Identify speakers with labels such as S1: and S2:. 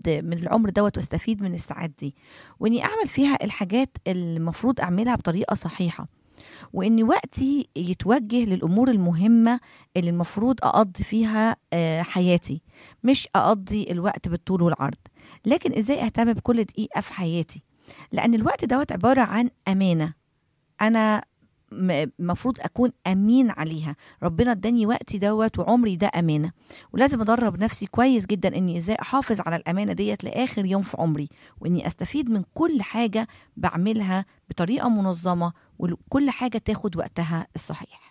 S1: من العمر دوت واستفيد من الساعات دي واني اعمل فيها الحاجات اللي المفروض اعملها بطريقه صحيحه وان وقتي يتوجه للامور المهمه اللي المفروض اقضي فيها آه، حياتي مش اقضي الوقت بالطول والعرض لكن ازاي اهتم بكل دقيقه في حياتي لان الوقت دوت عباره عن امانه انا المفروض اكون امين عليها ربنا اداني وقتي دوت وعمري ده امانه ولازم ادرب نفسي كويس جدا اني ازاي احافظ على الامانه ديت لاخر يوم في عمري واني استفيد من كل حاجه بعملها بطريقه منظمه وكل حاجه تاخد وقتها الصحيح